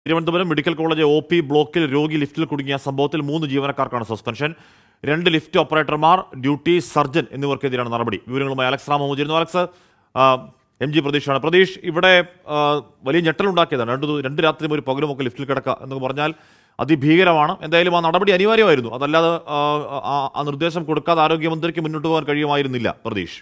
Thiruvananthapuram medical college O P ബ്ലോക്കിൽ രോഗി ലിഫ്റ്റിൽ കുടുങ്ങിയ സംഭവത്തിൽ മൂന്ന് ജീവനക്കാർക്കാണ് സസ്പെൻഷൻ രണ്ട് ലിഫ്റ്റ് ഓപ്പറേറ്റർമാർ ഡ്യൂട്ടി സർജൻ എന്നിവർക്കെതിരെയാണ് നടപടി വിവരങ്ങളുമായി അലക്സ് റാം ചേരുന്നു അലക്സ് ആ, എം ജി പ്രതീഷാണ് പ്രതീഷ് ഇവിടെ ആ, വലിയ ഞെട്ടലുണ്ടാക്കിയതാണ് രണ്ട് ദു- രണ്ട് രാത്രിയും ഒരു പകലുമൊക്കെ ലിഫ്റ്റിൽ കിടക്കുക എന്ന് പറഞ്ഞാൽ അതിഭീകരമാണ് എന്തായാലും ആ നടപടി അനിവാര്യമായിരുന്നു അതല്ലാതെ ആ, ആ ആ നിർദ്ദേശം കൊടുക്കാതെ ആരോഗ്യമന്ത്രിക്ക് മുന്നോട്ട് പോകാൻ കഴിയുമായിരുന്നില്ല പ്രതീഷ്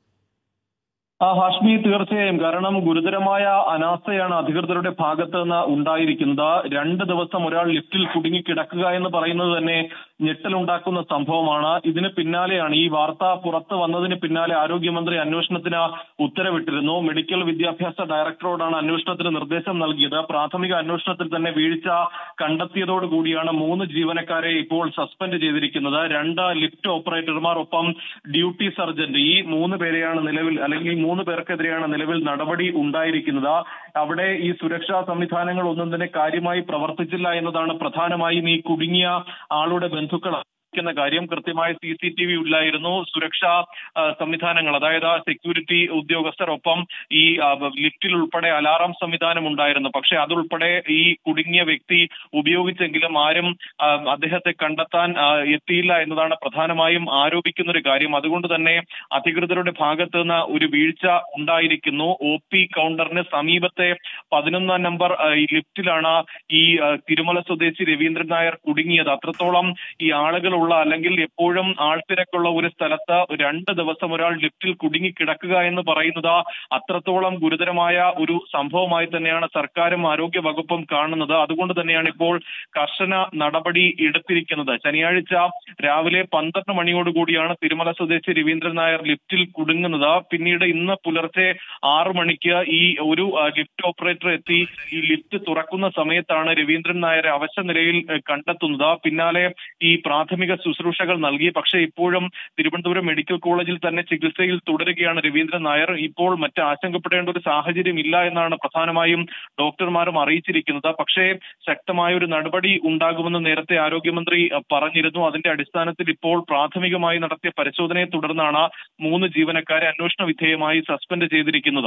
ആ ഹാഷ്മി തീർച്ചയായും കാരണം ഗുരുതരമായ അനാസ്ഥയാണ് അധികൃതരുടെ ഭാഗത്ത് നിന്ന് ഉണ്ടായിരിക്കുന്നത് രണ്ട് ദിവസം ഒരാൾ ലിഫ്റ്റിൽ കുടുങ്ങി കിടക്കുക എന്ന് പറയുന്നത് തന്നെ ഞെട്ടലുണ്ടാക്കുന്ന സംഭവമാണ് ഇതിന് പിന്നാലെയാണ് ഈ വാർത്ത പുറത്തു വന്നതിന് പിന്നാലെ ആരോഗ്യമന്ത്രി അന്വേഷണത്തിന് ഉത്തരവിട്ടിരുന്നു മെഡിക്കൽ വിദ്യാഭ്യാസ ഡയറക്ടറോടാണ് അന്വേഷണത്തിന് നിർദ്ദേശം നൽകിയത് പ്രാഥമിക അന്വേഷണത്തിൽ തന്നെ വീഴ്ച കണ്ടെത്തിയതോടുകൂടിയാണ് മൂന്ന് ജീവനക്കാരെ ഇപ്പോൾ സസ്പെൻഡ് ചെയ്തിരിക്കുന്നത് രണ്ട് ലിഫ്റ്റ് ഓപ്പറേറ്റർമാർ ഒപ്പം ഡ്യൂട്ടി സർജന്റ് ഈ മൂന്ന് പേരെയാണ് നിലവിൽ അല്ലെങ്കിൽ മൂന്ന് പേർക്കെതിരെയാണ് നിലവിൽ നടപടി ഉണ്ടായിരിക്കുന്നത് അവിടെ ഈ സുരക്ഷാ സംവിധാനങ്ങൾ ഒന്നും തന്നെ കാര്യമായി പ്രവർത്തിച്ചില്ല എന്നതാണ് പ്രധാനമായും ഈ കുടുങ്ങിയ ആളുടെ ബന്ധുക്കൾ ക്കുന്ന കാര്യം കൃത്യമായ സി സി ടി വി ഇല്ലായിരുന്നു സുരക്ഷാ ആ, സംവിധാനങ്ങൾ അതായത് സെക്യൂരിറ്റി ഉദ്യോഗസ്ഥർ ഒപ്പം ഈ ആ, ലിഫ്റ്റിൽ ഉൾപ്പെടെ അലാറം സംവിധാനം ഉണ്ടായിരുന്നു പക്ഷെ അതുൾപ്പെടെ ഈ കുടുങ്ങിയ വ്യക്തി ഉപയോഗിച്ചെങ്കിലും ആരും ആ, അദ്ദേഹത്തെ കണ്ടെത്താൻ ആ, എത്തിയില്ല എന്നതാണ് പ്രധാനമായും ആരോപിക്കുന്ന ഒരു കാര്യം അതുകൊണ്ട് തന്നെ അധികൃതരുടെ ഭാഗത്ത് നിന്ന് ഒരു വീഴ്ച ഉണ്ടായിരിക്കുന്നു ഒ പി കൗണ്ടറിന് സമീപത്തെ പതിനൊന്നാം നമ്പർ ആ, ഈ ലിഫ്റ്റിലാണ് ഈ ആ, തിരുമല സ്വദേശി രവീന്ദ്രൻ നായർ കുടുങ്ങിയത് അത്രത്തോളം ഈ ആളുകളുള്ള അല്ലെങ്കിൽ എപ്പോഴും ആൾത്തിരക്കുള്ള ഒരു സ്ഥലത്ത് രണ്ട് ദിവസം ഒരാൾ ലിഫ്റ്റിൽ കുടുങ്ങി കിടക്കുക എന്ന് പറയുന്നത് അത്രത്തോളം ഗുരുതരമായ ഒരു സംഭവമായി തന്നെയാണ് സർക്കാരും ആരോഗ്യ വകുപ്പും കാണുന്നത് അതുകൊണ്ട് തന്നെയാണ് ഇപ്പോൾ കർശന നടപടി എടുത്തിരിക്കുന്നത് ശനിയാഴ്ച രാവിലെ പന്ത്രണ്ട് മണിയോടുകൂടിയാണ് തിരുമല സ്വദേശി രവീന്ദ്രൻ നായർ ലിഫ്റ്റിൽ കുടുങ്ങുന്നത് പിന്നീട് ഇന്ന് പുലർച്ചെ ആറു മണിക്ക് ഈ ഒരു ആ, ലിഫ്റ്റ് ഓപ്പറേറ്റർ എത്തി ഈ ലിഫ്റ്റ് തുറക്കുന്ന സമയത്താണ് രവീന്ദ്രൻ നായരെ അവശ നിലയിൽ ഏ, കണ്ടെത്തുന്നത് പിന്നാലെ ഈ പ്രാഥമിക ശുശ്രൂഷകൾ നൽകി പക്ഷേ ഇപ്പോഴും തിരുവനന്തപുരം മെഡിക്കൽ കോളേജിൽ തന്നെ ചികിത്സയിൽ തുടരുകയാണ് രവീന്ദ്രൻ നായർ ഇപ്പോൾ മറ്റ് ആശങ്കപ്പെടേണ്ട ഒരു സാഹചര്യം ഇല്ല എന്നാണ് പ്രധാനമായും ഡോക്ടർമാരും അറിയിച്ചിരിക്കുന്നത് പക്ഷേ ശക്തമായ ഒരു നടപടി ഉണ്ടാകുമെന്ന് നേരത്തെ ആരോഗ്യമന്ത്രി അഹ്, പറഞ്ഞിരുന്നു അതിന്റെ അടിസ്ഥാനത്തിൽ ഇപ്പോൾ പ്രാഥമികമായി നടത്തിയ പരിശോധനയെ തുടർന്നാണ് മൂന്ന് ജീവനക്കാരെ അന്വേഷണ വിധേയമായി സസ്പെൻഡ് ചെയ്തിരിക്കുന്നത്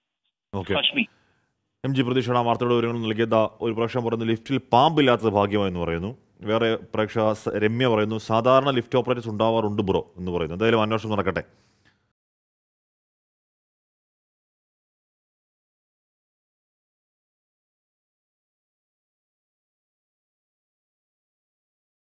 ഓക്കെ ലക്ഷ്മി എം ജി പ്രതീക്ഷയുടെ ആ വാർത്തയുടെ വിവരങ്ങൾ നൽകിയത് ഒരു പ്രേക്ഷകൻ പറയുന്നു ലിഫ്റ്റിൽ പാമ്പില്ലാത്തത് ഭാഗ്യമായെന്ന് പറയുന്നു വേറെ പ്രേക്ഷക സ- രമ്യ പറയുന്നു സാധാരണ ലിഫ്റ്റ് ഓപ്പറേറ്റേഴ്സ് ഉണ്ടാവാറുണ്ട് ബ്രോ എന്ന് പറയുന്നു എന്തായാലും അന്വേഷണം നടക്കട്ടെ